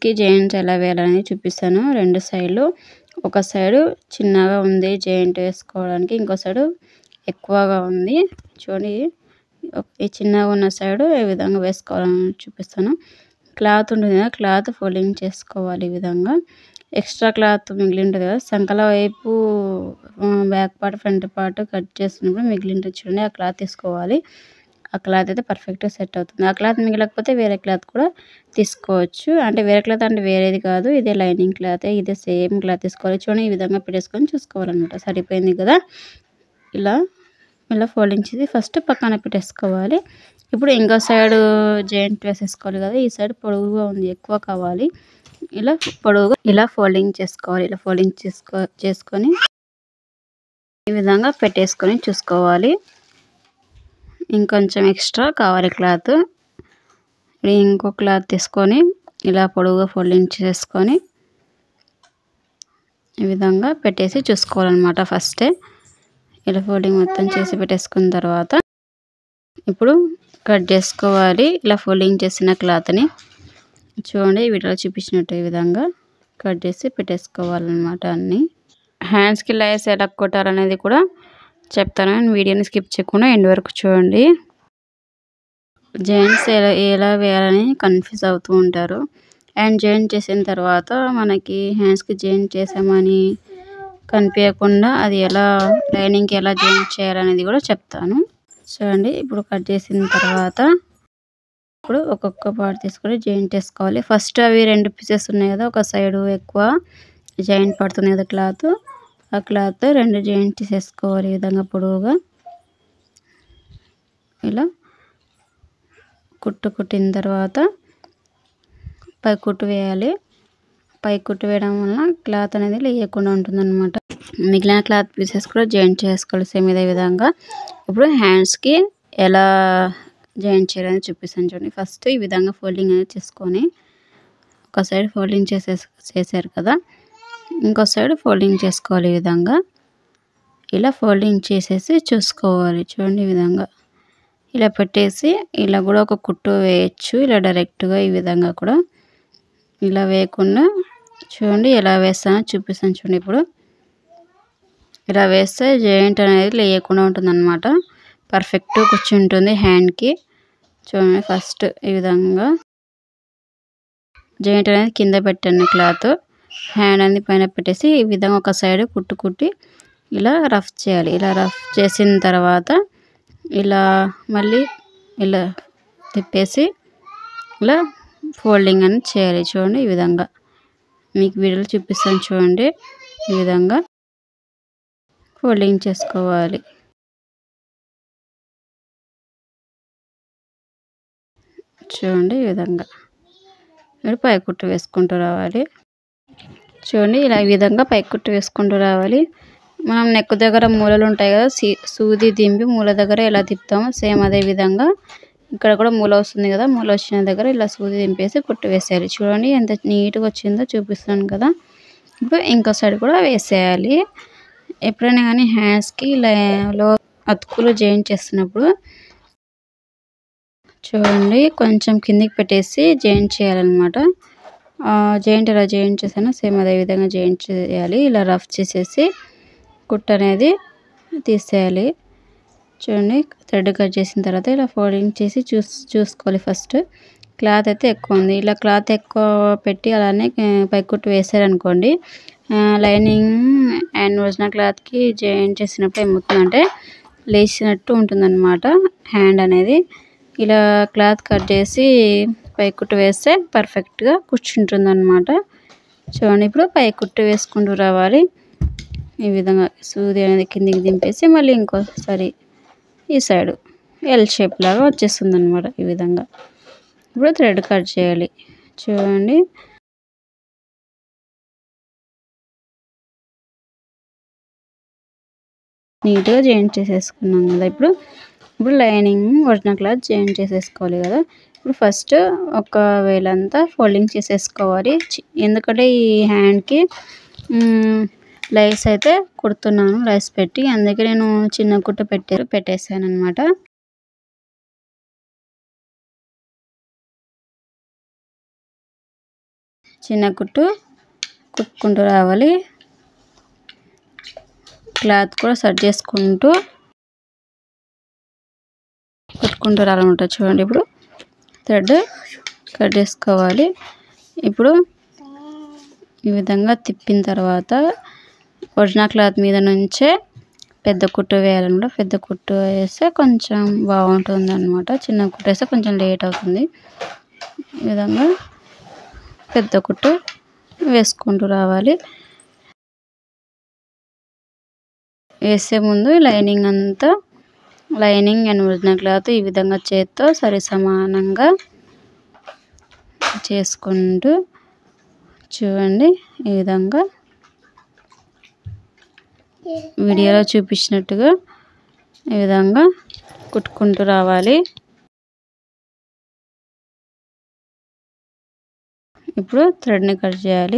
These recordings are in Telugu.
హ్యాండ్స్కి జాయింట్స్ ఎలా వేయాలని చూపిస్తాను రెండు సైడ్లు ఒక సైడు చిన్నగా ఉంది జాయింట్ వేసుకోవడానికి ఇంకో సైడు ఎక్కువగా ఉంది చూడండి ఈ చిన్నగా ఉన్న సైడు ఏ విధంగా వేసుకోవాలని చూపిస్తాను క్లాత్ ఉంటుంది కదా క్లాత్ ఫోల్డింగ్ చేసుకోవాలి ఈ విధంగా ఎక్స్ట్రా క్లాత్ మిగిలి ఉంటుంది కదా సంకల వైపు back part front part cut చేసినప్పుడు మిగిలి ఉంటుంది చూడండి ఆ క్లాత్ తీసుకోవాలి ఆ క్లాత్ అయితే పర్ఫెక్ట్గా సెట్ అవుతుంది ఆ క్లాత్ మిగలకపోతే వేరే క్లాత్ కూడా తీసుకోవచ్చు అంటే వేరే క్లాత్ అంటే వేరేది కాదు ఇదే లైనింగ్ క్లాత్ ఇదే సేమ్ క్లాత్ తీసుకోవాలి చూడండి ఈ విధంగా పెట్టేసుకొని చూసుకోవాలన్నమాట సరిపోయింది కదా ఇలా ఇలా ఫోల్డింగ్ చేసి ఫస్ట్ పక్కన పెట్టేసుకోవాలి ఇప్పుడు ఇంకో సైడ్ జాయింట్ వేసేసుకోవాలి కదా ఈ సైడ్ పొడవుగా ఉంది ఎక్కువ కావాలి ఇలా పొడవుగా ఇలా ఫోల్డింగ్ చేసుకోవాలి ఇలా ఫోల్డింగ్ చేసుకో చేసుకొని ఈ విధంగా పెట్టేసుకొని చూసుకోవాలి ఇంకొంచెం ఎక్స్ట్రా కావాలి క్లాత్ ఇంకో క్లాత్ తీసుకొని ఇలా పొడవుగా ఫోల్డింగ్ చేసుకొని ఈ విధంగా పెట్టేసి చూసుకోవాలన్నమాట ఫస్టే ఇలా ఫోల్డింగ్ మొత్తం చేసి పెట్టేసుకున్న తర్వాత ఇప్పుడు కట్ చేసుకోవాలి ఇలా ఫోల్డింగ్ చేసిన క్లాత్ని చూడండి వీటిలో చూపించినట్టు ఈ విధంగా కట్ చేసి పెట్టేసుకోవాలన్నమాట అన్నీ హ్యాండ్స్కి లైస్ ఎలా కొట్టాలనేది కూడా చెప్తాను వీడియోని స్కిప్ చేయకుండా ఎండ్ వరకు చూడండి జాయింట్స్ ఎలా ఎలా వేయాలని కన్ఫ్యూజ్ అవుతూ ఉంటారు అండ్ జాయింట్ చేసిన తర్వాత మనకి హ్యాండ్స్కి జాయింట్ చేసామని కనిపించకుండా అది ఎలా లైనింగ్కి ఎలా జాయింట్ చేయాలనేది కూడా చెప్తాను చూడండి ఇప్పుడు కట్ చేసిన తర్వాత ఇప్పుడు ఒక్కొక్క పార్ట్ తీసుకొని జాయింట్ వేసుకోవాలి ఫస్ట్ అవి రెండు పీసెస్ ఉన్నాయి కదా ఒక సైడ్ ఎక్కువ జాయింట్ పడుతుంది కదా క్లాత్ ఆ క్లాత్ రెండు జాయింట్ తీసేసుకోవాలి ఈ విధంగా పొడవుగా ఇలా కుట్టు కుట్టిన తర్వాత పై కుట్టు వేయాలి పై కుట్టు వేయడం వల్ల క్లాత్ అనేది లేయకుండా ఉంటుందన్నమాట మిగిలిన క్లాత్ పీసెస్ కూడా జాయింట్ చేసుకోవాలి సేమ్ ఇదే విధంగా ఇప్పుడు హ్యాండ్స్కి ఎలా జాయింట్ చేయాలని చూపిస్తాను చూడండి ఫస్ట్ ఈ విధంగా ఫోల్డింగ్ అనేది చేసుకొని ఒక సైడ్ ఫోల్డింగ్ చేసే చేశారు కదా ఇంకో సైడ్ ఫోల్డింగ్ చేసుకోవాలి ఈ విధంగా ఇలా ఫోల్డింగ్ చేసేసి చూసుకోవాలి చూడండి ఈ విధంగా ఇలా పెట్టేసి ఇలా కూడా ఒక కుట్టు వేయచ్చు ఇలా డైరెక్ట్గా ఈ విధంగా కూడా ఇలా వేయకుండా చూడండి ఎలా వేస్తానో చూపిస్తాను చూడండి ఇప్పుడు ఇలా వేస్తే జాయింట్ అనేది లేయకుండా ఉంటుంది అనమాట పర్ఫెక్ట్ కూర్చుంటుంది హ్యాండ్కి చూడండి ఫస్ట్ ఈ విధంగా జాయింట్ అనేది కింద పెట్టాను క్లాత్ హ్యాండ్ అనేది పైన పెట్టేసి ఈ విధంగా ఒక సైడ్ కుట్టు కుట్టి ఇలా రఫ్ చేయాలి ఇలా రఫ్ చేసిన తర్వాత ఇలా మళ్ళీ ఇలా తిప్పేసి ఇలా ఫోల్డింగ్ అని చేయాలి చూడండి ఈ విధంగా మీకు వీడియోలో చూపిస్తాను చూడండి ఈ విధంగా ఫోల్డింగ్ చేసుకోవాలి చూడండి ఈ విధంగా ఇప్పుడు పై కుట్టు వేసుకుంటూ రావాలి చూడండి ఇలా ఈ విధంగా పై కుట్టు వేసుకుంటూ రావాలి మనం నెక్ దగ్గర మూలలు ఉంటాయి కదా సీ సూది దింపి మూల దగ్గర ఎలా తిప్పుతామో సేమ్ అదే విధంగా ఇక్కడ కూడా మూల వస్తుంది కదా మూల వచ్చిన దగ్గర ఇలా సూది దింపేసి కుట్టు వేసేయాలి చూడండి ఎంత నీట్గా వచ్చిందో చూపిస్తున్నాను కదా ఇప్పుడు ఇంకో సైడ్ కూడా వేసేయాలి ఎప్పుడైనా కానీ హ్యాండ్స్కి ఇలా లో అతుకులు జాయింట్ చేస్తున్నప్పుడు చూడండి కొంచెం కిందికి పెట్టేసి జాయింట్ చేయాలన్నమాట జాయింట్ ఎలా జాయింట్ చేసానో సేమ్ అదే విధంగా జాయింట్ చేయాలి ఇలా రఫ్ చేసేసి కుట్ అనేది తీసేయాలి చూడండి థ్రెడ్ కట్ చేసిన తర్వాత ఇలా ఫోల్డింగ్ చేసి చూస్ చూసుకోవాలి ఫస్ట్ క్లాత్ అయితే ఎక్కువ ఉంది ఇలా క్లాత్ ఎక్కువ పెట్టి అలానే పై కుట్టు వేసారనుకోండి లైనింగ్ అండ్ ఒరిజినల్ క్లాత్కి జాయింట్ చేసినప్పుడు ఏమవుతుందంటే లేచినట్టు ఉంటుందన్నమాట హ్యాండ్ అనేది ఇలా క్లాత్ కట్ చేసి పై కుట్టు వేస్తే పర్ఫెక్ట్గా కూర్చుంటుంది అనమాట చూడండి ఇప్పుడు పై కుట్టు వేసుకుంటూ రావాలి ఈ విధంగా సూది అనేది కిందికి దింపేసి మళ్ళీ ఇంకోసారి ఈ సైడు ఎల్ షేప్ లాగా వచ్చేస్తుంది అనమాట ఈ విధంగా ఇప్పుడు థ్రెడ్ కట్ చేయాలి చూడండి నీట్గా జాయింట్ చేసేసుకున్నాం కదా ఇప్పుడు ఇప్పుడు లైనింగ్ ఒరిజినల్ క్లాత్ జాయింట్ చేసేసుకోవాలి కదా ఇప్పుడు ఫస్ట్ ఒక వేలంతా ఫోల్డింగ్ చేసేసుకోవాలి ఎందుకంటే ఈ హ్యాండ్కి లైస్ అయితే కుడుతున్నాను లైస్ పెట్టి అందుకే నేను చిన్న కుట్ట పెట్టే పెట్టేసాను అనమాట చిన్న కుట్టు కుట్టుకుంటూ రావాలి క్లాత్ కూడా సెట్ చేసుకుంటూ కుట్టుకుంటూ రావాలన్నమాట చూడండి ఇప్పుడు థ్రెడ్ కట్ చేసుకోవాలి ఇప్పుడు ఈ విధంగా తిప్పిన తర్వాత ఒరిజినల్ క్లాత్ మీద నుంచే పెద్ద కుట్టు వేయాలన్నమాట పెద్ద కుట్టు వేస్తే కొంచెం బాగుంటుంది అనమాట చిన్న కుట్టు వేస్తే కొంచెం లేట్ అవుతుంది ఈ విధంగా పెద్ద కుట్టు వేసుకుంటూ రావాలి వేసే ముందు లైనింగ్ అంతా లైనింగ్ అండ్ ఒరిజినల్ క్లాత్ ఈ విధంగా చేత్తో సరి సమానంగా చేసుకుంటూ చూడండి ఈ విధంగా వీడియోలో చూపించినట్టుగా ఈ విధంగా కుట్టుకుంటూ రావాలి ఇప్పుడు థ్రెడ్ని కట్ చేయాలి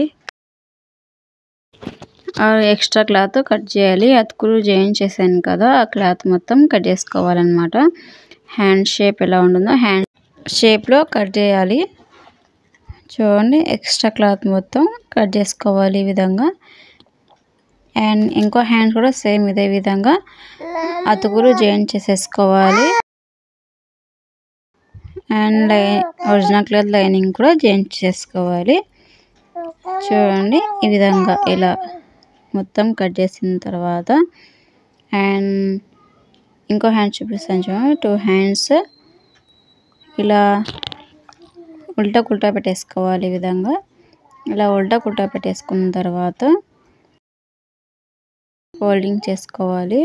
ఆ ఎక్స్ట్రా క్లాత్ కట్ చేయాలి అతుకులు జాయిన్ చేశాను కదా ఆ క్లాత్ మొత్తం కట్ చేసుకోవాలన్నమాట హ్యాండ్ షేప్ ఎలా ఉంటుందో హ్యాండ్ షేప్లో కట్ చేయాలి చూడండి ఎక్స్ట్రా క్లాత్ మొత్తం కట్ చేసుకోవాలి ఈ విధంగా అండ్ ఇంకో హ్యాండ్ కూడా సేమ్ ఇదే విధంగా అతుకులు జాయిన్ చేసేసుకోవాలి అండ్ ఒరిజినల్ క్లాత్ లైనింగ్ కూడా జాయిన్ చేసుకోవాలి చూడండి ఈ విధంగా ఇలా మొత్తం కట్ చేసిన తర్వాత అండ్ ఇంకో హ్యాండ్ చూపిస్తాను చూడండి టూ హ్యాండ్స్ ఇలా ఉల్టా కుల్టా పెట్టేసుకోవాలి ఈ విధంగా ఇలా ఉల్టా కుల్టా పెట్టేసుకున్న తర్వాత ఫోల్డింగ్ చేసుకోవాలి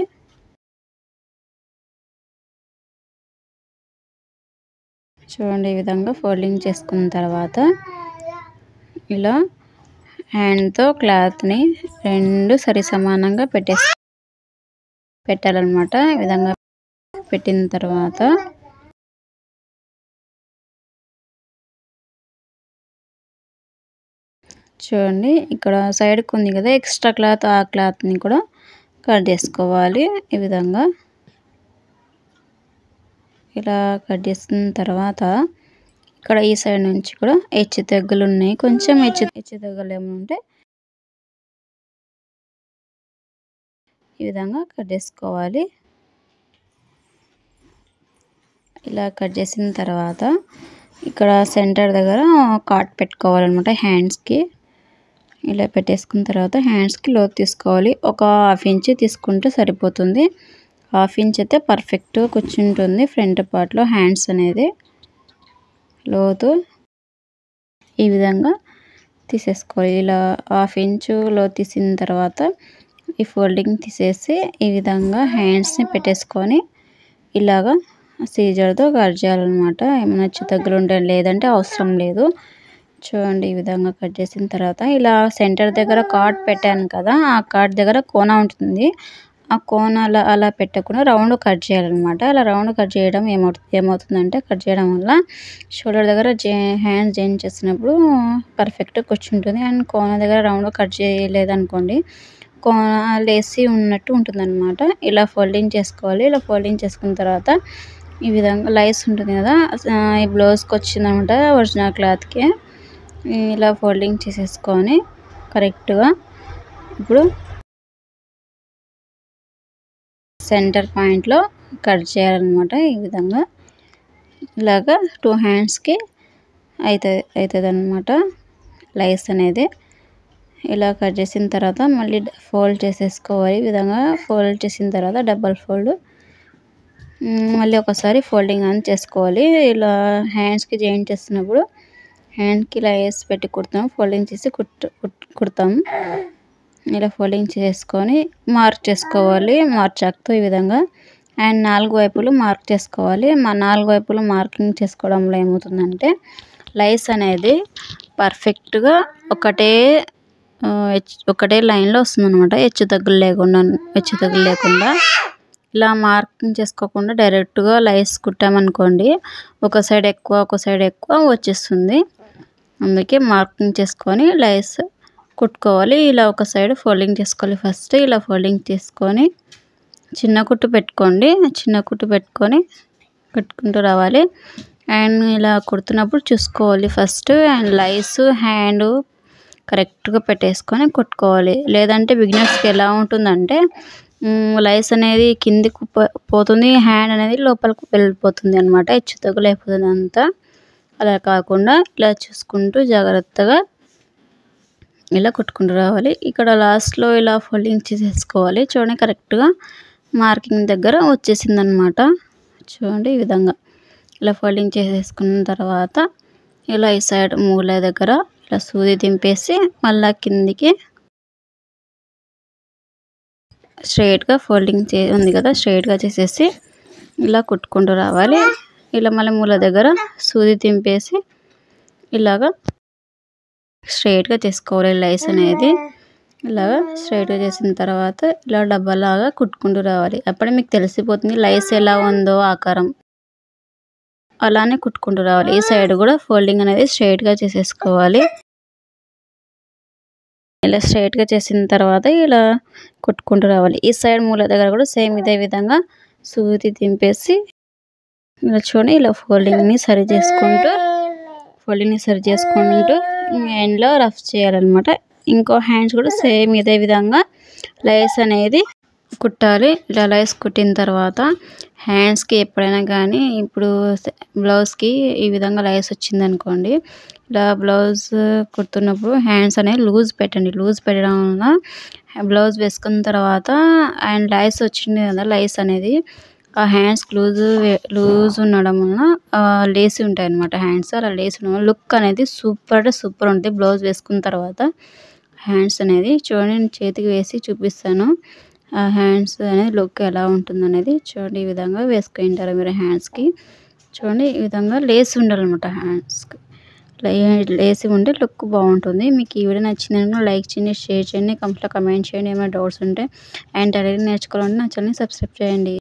చూడండి ఈ విధంగా ఫోల్డింగ్ చేసుకున్న తర్వాత ఇలా హ్యాండ్తో క్లాత్ని రెండు సరి సమానంగా పెట్టేసి పెట్టాలన్నమాట ఈ విధంగా పెట్టిన తర్వాత చూడండి ఇక్కడ సైడ్కి ఉంది కదా ఎక్స్ట్రా క్లాత్ ఆ క్లాత్ని కూడా కట్ చేసుకోవాలి ఈ విధంగా ఇలా కట్ చేసిన తర్వాత ఇక్కడ ఈ సైడ్ నుంచి కూడా హెచ్చు తగ్గులు ఉన్నాయి కొంచెం హెచ్చు హెచ్చు తగ్గులు ఏమైనా ఉంటే ఈ విధంగా కట్ చేసుకోవాలి ఇలా కట్ చేసిన తర్వాత ఇక్కడ సెంటర్ దగ్గర కాట్ పెట్టుకోవాలన్నమాట హ్యాండ్స్కి ఇలా పెట్టేసుకున్న తర్వాత హ్యాండ్స్కి లోతు తీసుకోవాలి ఒక హాఫ్ ఇంచ్ తీసుకుంటే సరిపోతుంది హాఫ్ ఇంచ్ అయితే పర్ఫెక్ట్ కూర్చుంటుంది ఫ్రంట్ పార్ట్లో హ్యాండ్స్ అనేది లోతు ఈ విధంగా తీసేసుకోవాలి ఇలా హాఫ్ ఇంచు లో తీసిన తర్వాత ఈ ఫోల్డింగ్ తీసేసి ఈ విధంగా హ్యాండ్స్ని పెట్టేసుకొని ఇలాగా సీజర్తో కట్ చేయాలన్నమాట ఏమైనా తగ్గులు ఉంటే లేదంటే అవసరం లేదు చూడండి ఈ విధంగా కట్ చేసిన తర్వాత ఇలా సెంటర్ దగ్గర కార్డ్ పెట్టాను కదా ఆ కార్డ్ దగ్గర కోన ఉంటుంది ఆ కోన అలా అలా పెట్టకుండా రౌండ్ కట్ చేయాలన్నమాట అలా రౌండ్ కట్ చేయడం ఏమవుతుంది ఏమవుతుందంటే కట్ చేయడం వల్ల షోల్డర్ దగ్గర జే హ్యాండ్ జాయిన్ చేసినప్పుడు పర్ఫెక్ట్ కూర్చుంటుంది అండ్ కోన దగ్గర రౌండ్ కట్ చేయలేదనుకోండి కోన లేసి ఉన్నట్టు ఉంటుందన్నమాట ఇలా ఫోల్డింగ్ చేసుకోవాలి ఇలా ఫోల్డింగ్ చేసుకున్న తర్వాత ఈ విధంగా లైస్ ఉంటుంది కదా ఈ బ్లౌజ్కి వచ్చిందనమాట ఒరిజినల్ క్లాత్కి ఇలా ఫోల్డింగ్ చేసేసుకొని కరెక్ట్గా ఇప్పుడు సెంటర్ పాయింట్లో కట్ చేయాలన్నమాట ఈ విధంగా ఇలాగా టూ హ్యాండ్స్కి అవుతుంది అవుతుంది అనమాట లైస్ అనేది ఇలా కట్ చేసిన తర్వాత మళ్ళీ ఫోల్డ్ చేసేసుకోవాలి ఈ విధంగా ఫోల్డ్ చేసిన తర్వాత డబల్ ఫోల్డ్ మళ్ళీ ఒకసారి ఫోల్డింగ్ అని చేసుకోవాలి ఇలా హ్యాండ్స్కి జాయిన్ చేస్తున్నప్పుడు హ్యాండ్కి ఇలా వేసి పెట్టి కుడతాం ఫోల్డింగ్ చేసి కుట్టు కుడతాం ఇలా ఫోల్డింగ్ చేసుకొని మార్క్ చేసుకోవాలి మార్చాక్తో ఈ విధంగా అండ్ నాలుగు వైపులు మార్క్ చేసుకోవాలి మా నాలుగు వైపులు మార్కింగ్ చేసుకోవడంలో ఏమవుతుందంటే లైస్ అనేది పర్ఫెక్ట్గా ఒకటే ఒకటే లైన్లో వస్తుందన్నమాట హెచ్చు తగ్గులు లేకుండా హెచ్చు తగ్గులు లేకుండా ఇలా మార్కింగ్ చేసుకోకుండా డైరెక్ట్గా లైస్ కుట్టామనుకోండి ఒక సైడ్ ఎక్కువ ఒక సైడ్ ఎక్కువ వచ్చేస్తుంది అందుకే మార్కింగ్ చేసుకొని లైస్ కుట్టుకోవాలి ఇలా ఒక సైడ్ ఫోల్డింగ్ చేసుకోవాలి ఫస్ట్ ఇలా ఫోల్డింగ్ చేసుకొని చిన్న కుట్టు పెట్టుకోండి చిన్న కుట్టు పెట్టుకొని కట్టుకుంటూ రావాలి అండ్ ఇలా కుడుతున్నప్పుడు చూసుకోవాలి ఫస్ట్ అండ్ లైస్ హ్యాండ్ కరెక్ట్గా పెట్టేసుకొని కుట్టుకోవాలి లేదంటే బిగినర్స్కి ఎలా ఉంటుందంటే లైస్ అనేది కిందికి పో- పోతుంది హ్యాండ్ అనేది లోపలికి వెళ్ళిపోతుంది అనమాట హెచ్చు తగ్గులు అయిపోతుంది అంతా అలా కాకుండా ఇలా చూసుకుంటూ జాగ్రత్తగా ఇలా కుట్టుకుంటూ రావాలి ఇక్కడ లాస్ట్లో ఇలా ఫోల్డింగ్ చేసేసుకోవాలి చూడండి కరెక్ట్గా మార్కింగ్ దగ్గర వచ్చేసింది అనమాట చూడండి ఈ విధంగా ఇలా ఫోల్డింగ్ చేసేసుకున్న తర్వాత ఇలా ఈ సైడ్ మూల దగ్గర ఇలా సూది దింపేసి మళ్ళా కిందికి స్ట్రైట్గా ఫోల్డింగ్ చే ఉంది కదా స్ట్రైట్గా చేసేసి ఇలా కుట్టుకుంటూ రావాలి ఇలా మళ్ళీ మూల దగ్గర సూది దింపేసి ఇలాగా స్ట్రైట్గా చేసుకోవాలి లైస్ అనేది ఇలాగా స్ట్రైట్గా చేసిన తర్వాత ఇలా డబ్బాలాగా కుట్టుకుంటూ రావాలి అప్పుడే మీకు తెలిసిపోతుంది లైస్ ఎలా ఉందో ఆకారం అలానే కుట్టుకుంటూ రావాలి ఈ సైడ్ కూడా ఫోల్డింగ్ అనేది స్ట్రైట్గా చేసేసుకోవాలి ఇలా స్ట్రైట్గా చేసిన తర్వాత ఇలా కుట్టుకుంటూ రావాలి ఈ సైడ్ మూల దగ్గర కూడా సేమ్ ఇదే విధంగా సూది దింపేసి ఇలా చూడండి ఇలా ఫోల్డింగ్ని సరి చేసుకుంటూ ఫోల్డింగ్ని సరి చేసుకుంటూ ఎండ్లో రఫ్ చేయాలన్నమాట ఇంకో హ్యాండ్స్ కూడా సేమ్ ఇదే విధంగా లైస్ అనేది కుట్టాలి ఇలా లైస్ కుట్టిన తర్వాత హ్యాండ్స్కి ఎప్పుడైనా కానీ ఇప్పుడు బ్లౌజ్కి ఈ విధంగా లైస్ వచ్చింది అనుకోండి ఇలా బ్లౌజ్ కుడుతున్నప్పుడు హ్యాండ్స్ అనేవి లూజ్ పెట్టండి లూజ్ పెట్టడం వలన బ్లౌజ్ వేసుకున్న తర్వాత అండ్ లైస్ వచ్చింది కదా లైస్ అనేది ఆ హ్యాండ్స్ లూజ్ లూజ్ ఉండడం వలన లేసి ఉంటాయి అనమాట హ్యాండ్స్ అలా లేసి ఉండడం వల్ల లుక్ అనేది సూపర్ అంటే సూపర్ ఉంటుంది బ్లౌజ్ వేసుకున్న తర్వాత హ్యాండ్స్ అనేది చూడండి నేను చేతికి వేసి చూపిస్తాను ఆ హ్యాండ్స్ అనేది లుక్ ఎలా ఉంటుంది అనేది చూడండి ఈ విధంగా వేసుకుంటారు మీరు హ్యాండ్స్కి చూడండి ఈ విధంగా లేసి ఉండాలన్నమాట హ్యాండ్స్కి లేసి ఉంటే లుక్ బాగుంటుంది మీకు ఈ వీడియో నచ్చిందని లైక్ చేయండి షేర్ చేయండి కంప్లీట్ కమెంట్ చేయండి ఏమైనా డౌట్స్ ఉంటే అండ్ టైలరింగ్ నేర్చుకోవాలంటే నా ఛానల్ని సబ్స్క్రైబ్ చేయండి